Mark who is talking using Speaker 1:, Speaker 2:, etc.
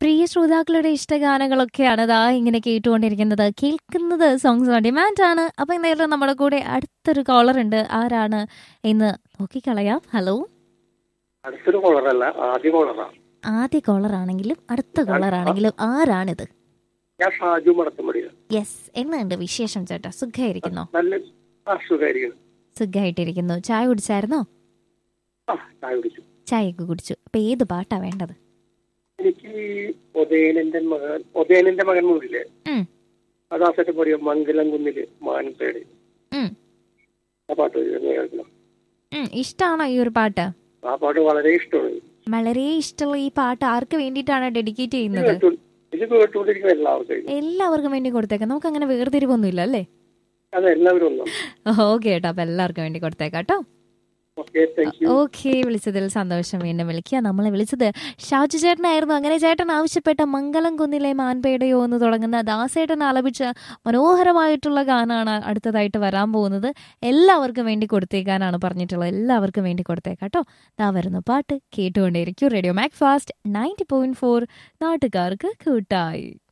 Speaker 1: പ്രിയ ശ്രോതാക്കളുടെ ഇഷ്ടഗാനങ്ങളൊക്കെയാണ് ദാ ഇങ്ങനെ കേട്ടുകൊണ്ടിരിക്കുന്നത് കേൾക്കുന്നത് സോങ്സ് ഓൺ ഡിമാൻഡ് ആണ് അപ്പൊ എന്തായാലും നമ്മുടെ കൂടെ അടുത്തൊരു കോളർ ഉണ്ട് ആരാണ് എന്ന് നോക്കിക്കളയാം ഹലോ
Speaker 2: അടുത്തൊരു കോളറല്ല ആദ്യ കോളറാ
Speaker 1: ആദ്യ കോളർ ആണെങ്കിലും അടുത്ത കോളർ ആണെങ്കിലും ആരാണിത്
Speaker 2: ഞാൻ ഷാജു മടത്തമ്പടിയാണ്
Speaker 1: യെസ് എന്നുണ്ട് വിശേഷം ചേട്ടാ സുഖമായിരിക്കുന്നോ
Speaker 2: നല്ല അസുഖമായിരിക്കണം
Speaker 1: സുഖമായിട്ടിരിക്കുന്നു ചായ കുടിച്ചായിരുന്നോ
Speaker 2: ആ ചായ കുടിച്ചു
Speaker 1: ചായയൊക്കെ കുടിച്ചു അപ്പൊ ഏത് പാട്ടാ വേണ്ടത്
Speaker 2: എനിക്ക് ഒതേനന്റെ മകൻ ഒതേനന്റെ മകൻ മൂടില്ലേ
Speaker 1: ഉം.
Speaker 2: അത് ആ സെറ്റ് പറയും മംഗലം കുന്നില് മാനത്തേട്
Speaker 1: ഉം.
Speaker 2: ആ പാട്ട് ഒന്ന് കേൾക്കണം
Speaker 1: ഉം, ഇഷ്ടാണോ ഈ ഒരു പാട്ട്
Speaker 2: ആ പാട്ട് വളരെ ഇഷ്ടമാണ്
Speaker 1: വളരെ ഇഷ്ടമുള്ള ഈ പാട്ട് ആർക്ക് വേണ്ടിയിട്ടാണ് ഡെഡിക്കേറ്റ്
Speaker 2: ഇത്
Speaker 1: ചെയ്യുന്നത്
Speaker 2: കേട്ടു ഇത് കേട്ടുകൊണ്ടിരിക്കുന്ന എല്ലാവർക്കും
Speaker 1: എല്ലാവർക്കും വേണ്ടി കൊടുത്തേക്കാം നമുക്ക് അങ്ങനെ വേർതിരിവൊന്നുമില്ല അല്ലേ
Speaker 2: അത് എല്ലാവരും ഒന്നും
Speaker 1: ഓക്കെ കേട്ടോ അപ്പൊ എല്ലാവർക്കും വേണ്ടി കൊടുത്തേക്കാം കേട്ടോ
Speaker 2: ഓക്കെ താങ്ക് യു
Speaker 1: ഓക്കെ വിളിച്ചതിൽ സന്തോഷം വീണ്ടും വിളിക്കുക നമ്മളെ വിളിച്ചത് ഷാജു ചേട്ടനായിരുന്നു അങ്ങനെ ചേട്ടൻ ആവശ്യപ്പെട്ട മംഗലം കുന്നിലെ മാൻപേടയോ എന്ന് തുടങ്ങുന്ന ദാസേട്ടൻ ആലപിച്ച മനോഹരമായിട്ടുള്ള ഗാനമാണ് അടുത്തതായിട്ട് വരാൻ പോകുന്നത് എല്ലാവർക്കും വേണ്ടി കൊടുത്തേക്കാനാണ് പറഞ്ഞിട്ടുള്ളത് എല്ലാവർക്കും വേണ്ടി കൊടുത്തേക്കാം കേട്ടോ ദാ വരുന്നു പാട്ട് കേട്ടുകൊണ്ടേയിരിക്കും radio MACFAST ninety point four നാട്ടുകാർക്ക് കൂട്ടായി